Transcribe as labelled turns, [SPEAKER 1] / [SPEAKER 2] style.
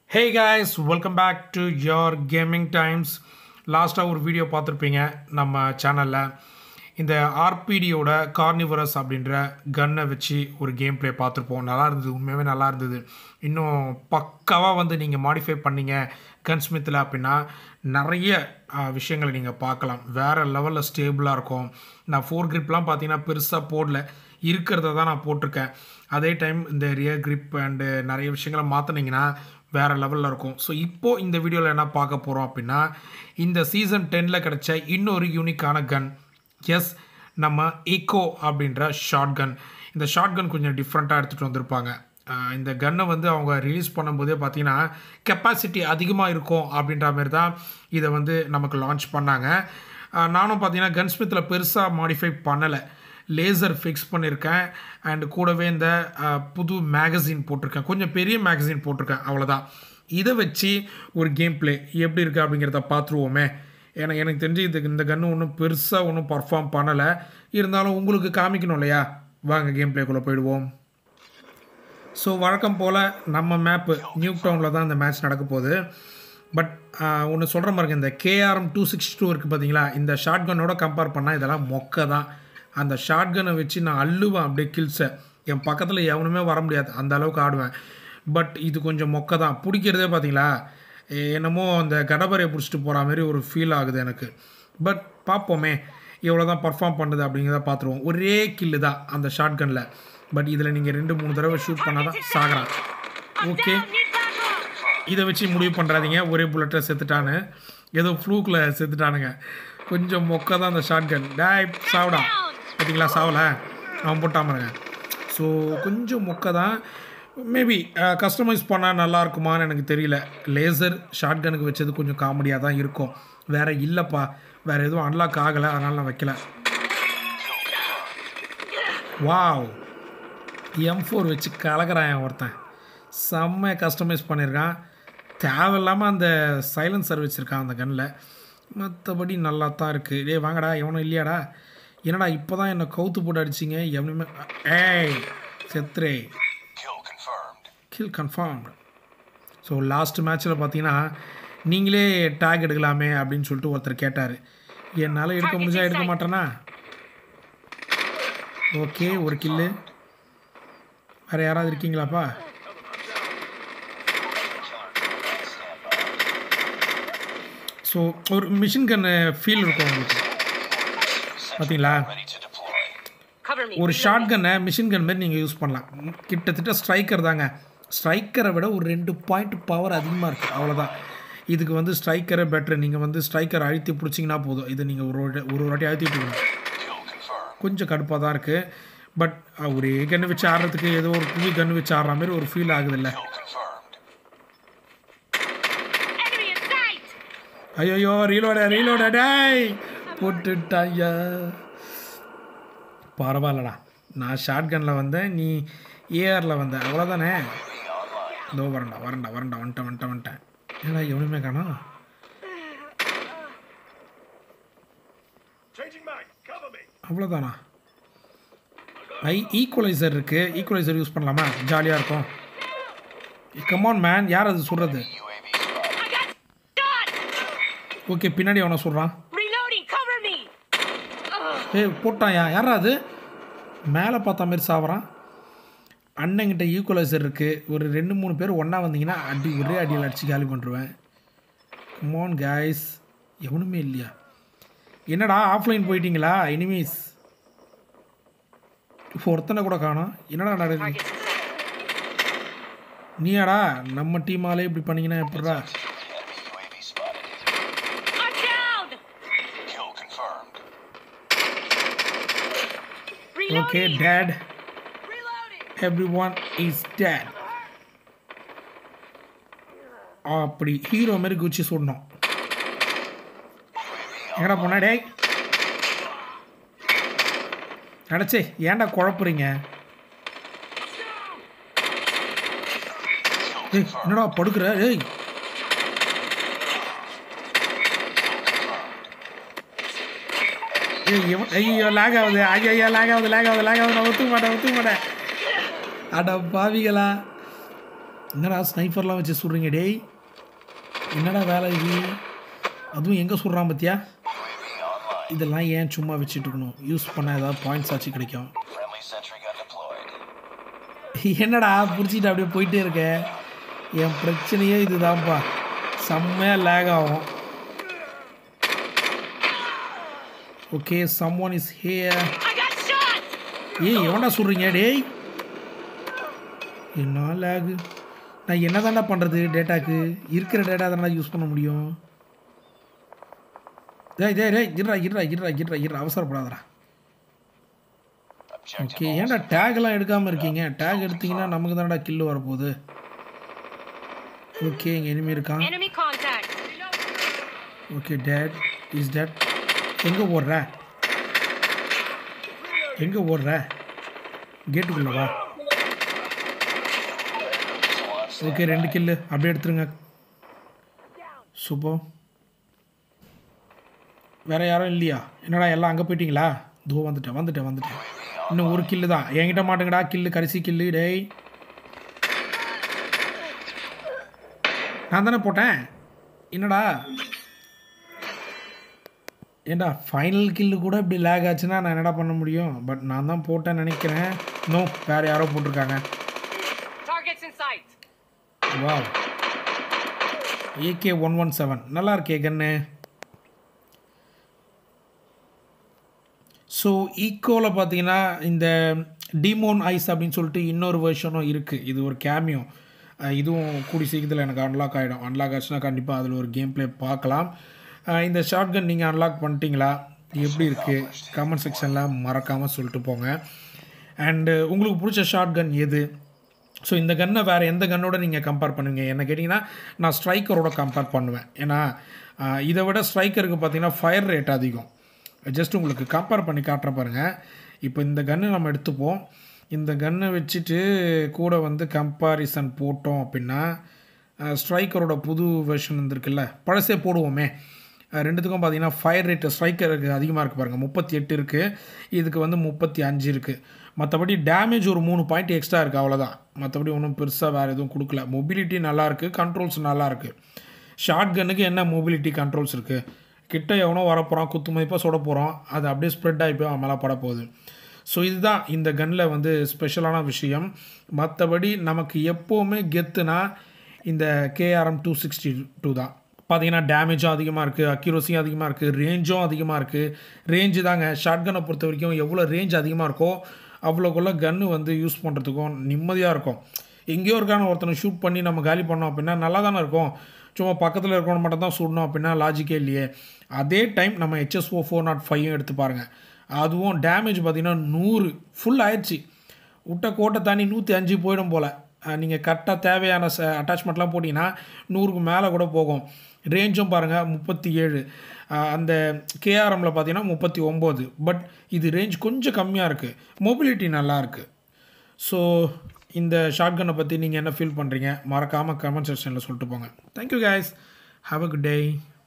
[SPEAKER 1] Hey guys welcome back to your gaming times லாஸ்ட்டாக ஒரு video பார்த்துருப்பீங்க நம்ம சேனலில் இந்த ஆர்பிடியோட கார்னிவரஸ் அப்படின்ற கன்னை வச்சு ஒரு கேம் ப்ளே பார்த்துருப்போம் நல்லா இருந்தது உண்மையாகவே நல்லா இருந்தது இன்னும் பக்காவாக வந்து நீங்கள் மாடிஃபை பண்ணீங்க கன்ஸ்மித்தில் அப்படின்னா நிறைய ஆ, விஷயங்களை நீங்கள் பார்க்கலாம் வேறு லெவலில் ஸ்டேபிளாக இருக்கும் நான் ஃபோர் கிரிப்லாம் பார்த்தீங்கன்னா பெருசாக போடல இருக்கிறத தான் நான் போட்டிருக்கேன் அதே டைம் இந்த ரியர் கிரிப் அண்டு நிறைய விஷயங்களை மாற்றினீங்கன்னா வேறு லெவலில் இருக்கும் ஸோ இப்போது இந்த வீடியோவில் என்ன பார்க்க போகிறோம் அப்படின்னா இந்த சீசன் டென்னில் கிடைச்ச இன்னொரு யூனிக்கான கன் எஸ் நம்ம ஈகோ அப்படின்ற ஷார்ட் கன் இந்த ஷார்ட் கன் கொஞ்சம் டிஃப்ரெண்ட்டாக எடுத்துகிட்டு வந்திருப்பாங்க ஆஹ் இந்த கன்னை வந்து அவங்க ரிலீஸ் பண்ணும்போதே பார்த்தீங்கன்னா கெப்பாசிட்டி அதிகமாக இருக்கும் அப்படின்ற மாதிரி தான் இதை வந்து நமக்கு லான்ச் பண்ணாங்க ஆஹ் நானும் பார்த்தீங்கன்னா கன்ஸ்மித்தில் பெருசாக மாடிஃபை பண்ணலை லேசர் ஃபிக்ஸ் பண்ணியிருக்கேன் அண்ட் கூடவே இந்த அஹ், புது மேகசின் போட்டிருக்கேன் கொஞ்சம் பெரிய மேகசின் போட்டிருக்கேன் அவ்வளோதான் இதை வச்சு ஒரு கேம் ப்ளே எப்படி இருக்குது அப்படிங்கிறத பார்த்துருவோமே ஏன்னா எனக்கு தெரிஞ்சு இதுக்கு இந்த கன்று ஒன்றும் பெருசாக ஒன்றும் பர்ஃபார்ம் பண்ணலை இருந்தாலும் உங்களுக்கு காமிக்கணும் இல்லையா வாங்க கேம் ப்ளேக்குள்ளே போயிடுவோம் ஸோ வழக்கம் போல் நம்ம மேப்பு நியூ டவுனில் தான் இந்த மேட்ச் நடக்க போகுது பட் ஒன்று சொல்கிற மாதிரி இந்த கேஆர்எம் டூ சிக்ஸ்டி டூ இருக்குது பார்த்தீங்களா இந்த ஷார்ட் கன்னோட கம்பேர் பண்ணால் இதெல்லாம் மொக்க தான் அந்த ஷார்ட் கன்னை வச்சு நான் அள்ளுவேன் அப்படியே கில்ஸை என் பக்கத்தில் எவனுமே வர முடியாது அந்த அளவுக்கு ஆடுவேன் பட் இது கொஞ்சம் மொக்க தான் பிடிக்கிறதே பார்த்தீங்களா என்னமோ அந்த கடபரையை பிடிச்சிட்டு போகிற மாதிரி ஒரு ஃபீல் ஆகுது எனக்கு பட் பார்ப்போமே எவ்வளோ தான் பர்ஃபார்ம் பண்ணுது அப்படிங்கிறத பார்த்துருவோம் ஒரே கில்லு தான் அந்த ஷார்ட் கனில் பட் இதில் நீங்கள் ரெண்டு மூணு தடவை ஷூட் பண்ணால் தான் சாகுறான் ஓகே இதை வச்சு முடிவு பண்ணுறாதீங்க ஒரே புல்லட்டில் செத்துட்டான்னு ஏதோ ஃப்ளூக்கில் செத்துட்டானுங்க கொஞ்சம் மொக்க தான் அந்த ஷார்ட் கன் டேய் சாவுடா பார்த்தீங்களா சாவலை அவன் போட்டான் பாருங்க ஸோ கொஞ்சம் மொக்க தான் மேபி கஸ்டமைஸ் பண்ணால் நல்லா இருக்குமான்னு எனக்கு தெரியல லேசர் ஷார்ட் கனுக்கு வச்சது கொஞ்சம் காமெடியாக தான் இருக்கும் வேறு இல்லைப்பா வேறு எதுவும் அன்லாக் ஆகலை அதனால் நான் வைக்கல வாவ் எம் ஃபோர் வச்சு கலக்கிறான் என் ஒருத்தன் செம்ம கஸ்டமைஸ் பண்ணியிருக்கான் தேவையில்லாமல் அந்த சைலன்சர் வச்சுருக்கான் அந்த கன்னில் மற்றபடி நல்லா தான் இருக்குது டேய் வாங்கடா எவனும் இல்லையாடா என்னடா இப்போ தான் என்னை கவுத்து போட்டு அடிச்சிங்க எவனுமே ஏய் செத்ரே
[SPEAKER 2] Kill confirmed.
[SPEAKER 1] Kill confirm so last மேட்ச்சில் பார்த்தீங்கன்னா நீங்களே டேக் எடுக்கலாமே அப்படின்னு சொல்லிட்டு ஒருத்தர் கேட்டார் என்னால் எடுக்க முடிஞ்சா எடுக்க மாட்டேனா ஓகே ஒரு கில்லு வேறு யாராவது இருக்கீங்களாப்பா ஸோ ஒரு மிஷின் கன்னு ஃபீல் இருக்கும் உங்களுக்கு பார்த்தீங்களா
[SPEAKER 2] Ready to deploy.
[SPEAKER 3] Cover me.
[SPEAKER 1] ஒரு ஷார்ட் கன்னை மிஷின் கன் மாதிரி நீங்கள் யூஸ் பண்ணலாம் ம், கிட்டத்தட்ட ஸ்ட்ரைக்கர் தாங்க ஸ்ட்ரைக்கரை விட ஒரு ரெண்டு பாயிண்ட் பவர் அதிகமாக இருக்குது அவ்வளோதான் இதுக்கு வந்து ஸ்ட்ரைக்கரே பெட்ரு நீங்கள் வந்து ஸ்ட்ரைக்கர் அழுத்தி பிடிச்சிங்கன்னா போதும் இதை நீங்கள் ஒரு வாட்டி- ஒரு வாட்டி அழுத்தி பிடிக்கணும்
[SPEAKER 2] Kill confirmed.
[SPEAKER 1] கொஞ்சம் கடுப்பாக தான் இருக்குது பட் ஒரு கன்று வச்சு ஆடுறதுக்கு ஏதோ ஒரு புது கன்று வச்சு ஆடுற மாதிரி ஒரு ஃபீல் ஆகுதுல்ல
[SPEAKER 2] Kill confirmed.
[SPEAKER 3] Enemy in sight.
[SPEAKER 1] ஐயோ ரீலோட ரீலோட டேய் போட்டுட்டாயா பரவாயில்லடா நான் ஷார்ட் கனில் வந்தேன் நீ ஏஆரில் வந்த அவ்வளோதானே இதோ வரேன்டா வரேன்டா வரேன்டா வந்துட்டேன் வந்துட்டேன் வந்துட்டேன் ஏடா எவனுமே காணோம்
[SPEAKER 2] Changing mag. Cover me.
[SPEAKER 1] அவ்வளோதானா ஐ ஈக்குவலைசர் இருக்குது ஈக்குவலைசர் யூஸ் பண்ணலாமா ஜாலியாக இருக்கும் கமான் மேன் யார் அது சொல்கிறது
[SPEAKER 2] UAV spotted.
[SPEAKER 3] I got shot.
[SPEAKER 1] Okay பின்னாடி அவனை சொல்கிறான்
[SPEAKER 3] Reloading. Cover me.
[SPEAKER 1] ஏய் போட்டான்யா யாரா அது மேலே பார்த்த மாதிரி சாவறான் அண்ணங்கிட்ட ஈக்குவலைசர் இருக்குது ஒரு ரெண்டு மூணு பேர் ஒன்றா வந்தீங்கன்னா அடி ஒரே அடியில் அடித்து காலி பண்ணுருவேன் கமான் guys எவனுமே இல்லையா என்னடா ஆஃப்லைன் போயிட்டீங்களா எனிமீஸ் ஒருத்தனை கூட காணோம் என்னடா நடக்குது நீயாடா நம்ம டீமாலே இப்படி பண்ணீங்கன்னா எப்படிடா
[SPEAKER 2] Enemy UAV spotted.
[SPEAKER 3] I'm down.
[SPEAKER 2] Kill confirmed.
[SPEAKER 1] Okay
[SPEAKER 3] Reloading.
[SPEAKER 1] Dead
[SPEAKER 3] Reloading.
[SPEAKER 1] everyone is dead அப்படி ஹீரோ மாதிரி குச்சி சுடணும் எங்கடா போனா டேய் அடைச்சே ஏன்டா குழப்புறீங்க ஏய் என்னடா படுக்கிற ஏய் ஏய் இவன் ஐயோ லேக் ஆகுது ஐயோ ஐயோ லேக் ஆகுது லேக் ஆகுது லேக் ஆகுது நான் ஒத்துக்க மாட்டேன் ஒத்துக்க மாட்டேன் அட பாவிகளா என்னடா ஸ்னைஃபர்லாம் வச்சு சுடுறீங்க டேய் என்னடா வேலை இது அதுவும் எங்கே சுடுறான் பார்த்தியா இதெல்லாம் ஏன் சும்மா வச்சுட்டு இருக்கணும் யூஸ் பண்ண ஏதாவது பாயிண்ட்ஸ் ஆச்சு கிடைக்கும்
[SPEAKER 2] Friendly sentry gun deployed.
[SPEAKER 1] என்னடா பிடிச்சிட்டு அப்படியே போயிட்டே இருக்க என் பிரச்சனையே இதுதான்ப்பா செம்மையாக லேக் ஆகும் okay some one is here
[SPEAKER 3] I got shot!
[SPEAKER 1] ஏய் எவன்டா சொல்கிறீங்க டேய் என்ன லேகு நான் என்ன தாண்டா பண்ணுறது டேட்டாக்கு இருக்கிற டேட்டா தானே யூஸ் பண்ண முடியும் டேய் டேய் டேய் இருடா இருடா இருடா இருடா இருடா அவசரப்படாதடா
[SPEAKER 2] Objective
[SPEAKER 1] ஓகே ஏன்டா டேக்லாம் எடுக்காமல் இருக்கீங்க டேக் எடுத்தீங்கன்னா நமக்கு தானடா கில்லு வரப்போகுது ஓகே இங்கே இனிமே இருக்கான்
[SPEAKER 3] Enemy contact.
[SPEAKER 1] Okay dead is dead எங்கே ஓடுற எங்கே ஓடுற கேட்டுக்குள்ள வா ஓகே ரெண்டு கில்லு அப்படியே எடுத்துருங்க சூப்பர் வேற யாரும் இல்லையா என்னடா எல்லாம் அங்கே போயிட்டீங்களா தோ வந்துட்டேன் வந்துட்டேன் வந்துட்டேன் இன்னும் ஒரு கில்லு தான் என்கிட்ட மாட்டுங்கடா கில்லு கடைசி கில்லு டேய் நான் தானே போட்டேன் என்னடா ஏண்டா ஃபைனல் கில்லு கூட இப்படி லேக் ஆச்சுன்னா நான் என்னடா பண்ண முடியும் பட் நான் தான் போட்டேன்னு நினைக்கிறேன் நோ வேறு யாரோ போட்டிருக்காங்க
[SPEAKER 3] Targets in sight.
[SPEAKER 1] வா ஏகே ஒன் ஒன் செவன் நல்லா இருக்கே கண்ணு ஸோ ஈக்கோவில் பார்த்தீங்கன்னா இந்த டிமோன் ஐஸ் அப்படின்னு சொல்லிட்டு இன்னொரு வெர்ஷனும் இருக்குது இது ஒரு கேமியோ இதுவும் கூடி சீக்கிரத்தில் எனக்கு அன்லாக் ஆகிடும் அன்லாக் ஆச்சுன்னா கண்டிப்பாக அதில் ஒரு கேம் ப்ளே பார்க்கலாம் அஹ் இந்த ஷார்ட் கன் நீங்கள் அன்லாக் பண்ணிட்டீங்களா எப்படி இருக்குது கமெண்ட் செக்ஷனில் மறக்காமல் சொல்லிட்டு போங்க அண்டு உங்களுக்கு பிடிச்ச ஷார்ட் கன் எது ஸோ இந்த கன்னை வேறு எந்த கன்னோட நீங்கள் கம்பேர் பண்ணுவீங்க என்ன கேட்டிங்கன்னா நான் ஸ்ட்ரைக்கரோட கம்பேர் பண்ணுவேன் ஏன்னா ஆஹ், இதை விட ஸ்ட்ரைக்கருக்கு பார்த்தீங்கன்னா ஃபயர் ரேட் அதிகம் ஜஸ்ட் உங்களுக்கு கம்பேர் பண்ணி காட்டுற பாருங்கள் இப்போ இந்த கன்று நம்ம எடுத்துப்போம் இந்த கன்னை வச்சுட்டு கூட வந்து கம்பாரிசன் போட்டோம் அப்படின்னா ஸ்ட்ரைக்கரோட புது வெர்ஷன் வந்துருக்குல்ல பழசே போடுவோமே அஹ் ரெண்டுத்துக்கும் பார்த்தீங்கன்னா ஃபயர் ரேட்டு ஸ்ட்ரைக்கருக்கு அதிகமாக இருக்குது பாருங்கள் முப்பத்தி எட்டு இருக்குது இதுக்கு வந்து முப்பத்தி அஞ்சு இருக்குது மற்றபடி டேமேஜ் ஒரு மூணு பாயிண்ட் எக்ஸ்ட்ரா இருக்குது அவ்வளோதான் மற்றபடி ஒன்றும் பெருசாக வேறு எதுவும் கொடுக்கல மொபிலிட்டி நல்லாயிருக்கு கண்ட்ரோல்ஸ் நல்லாயிருக்கு ஷார்ட் கன்னுக்கு என்ன மொபிலிட்டி கண்ட்ரோல்ஸ் இருக்குது கிட்ட எவனோ வரப்போகிறான் குத்து மதிப்பாக சுட போகிறோம் அது அப்படியே ஸ்ப்ரெட் ஆகி போய் அவன் மேலே பட போகுது ஸோ இதுதான் இந்த கன்னில் வந்து ஸ்பெஷலான விஷயம் மற்றபடி நமக்கு எப்போவுமே கெத்துனா இந்த கேஆர்எம் டூ சிக்ஸ்டி டூ தான் பார்த்தீங்கன்னா டேமேஜும் அதிகமாக இருக்குது அக்யூரஸியும் அதிகமாக இருக்குது ரேஞ்சும் அதிகமாக இருக்குது ரேஞ்சு தாங்க ஷார்ட் கன்னை பொறுத்த வரைக்கும் எவ்வளோ ரேஞ்ச் அதிகமாக இருக்கோ அவ்வளோக்குள்ள கன்று வந்து யூஸ் பண்ணுறதுக்கும் நிம்மதியாக இருக்கும் எங்கேயோ இருக்கான ஒருத்தனை ஷூட் பண்ணி நம்ம காலி பண்ணோம் அப்படின்னா நல்லா தானே இருக்கும் சும்மா பக்கத்தில் இருக்கவன மட்டும் தான் சுடணும் அப்படின்னா லாஜிக்கே இல்லையே அதே டைம் நம்ம ஹெச்எஸ்ஓ ஃபோர் நாட் ஃபைவும் எடுத்து பாருங்கள் அதுவும் டேமேஜ் பார்த்திங்கன்னா நூறு ஃபுல் ஆயிடுச்சு விட்ட கோட்டை தாண்டி நூற்றி அஞ்சு போயிடும் போல் நீங்கள் கரெக்டாக தேவையான ச அட்டாச்மெண்ட்லாம் போட்டிங்கன்னா நூறுக்கு மேலே கூட போகும் ரேஞ்சும் பாருங்கள் முப்பத்தி ஏழு அந்த கேஆர்எம்மில் பார்த்தீங்கன்னா முப்பத்தி ஒம்பது பட் இது ரேஞ்ச் கொஞ்சம் கம்மியாக இருக்குது மொபிலிட்டி நல்லா இருக்குது ஸோ இந்த ஷார்ட் கன்னை பற்றி நீங்கள் என்ன ஃபீல் பண்ணுறீங்க மறக்காமல் கமெண்ட் செக்ஷனில் சொல்லிட்டு போங்க thank you guys have a good day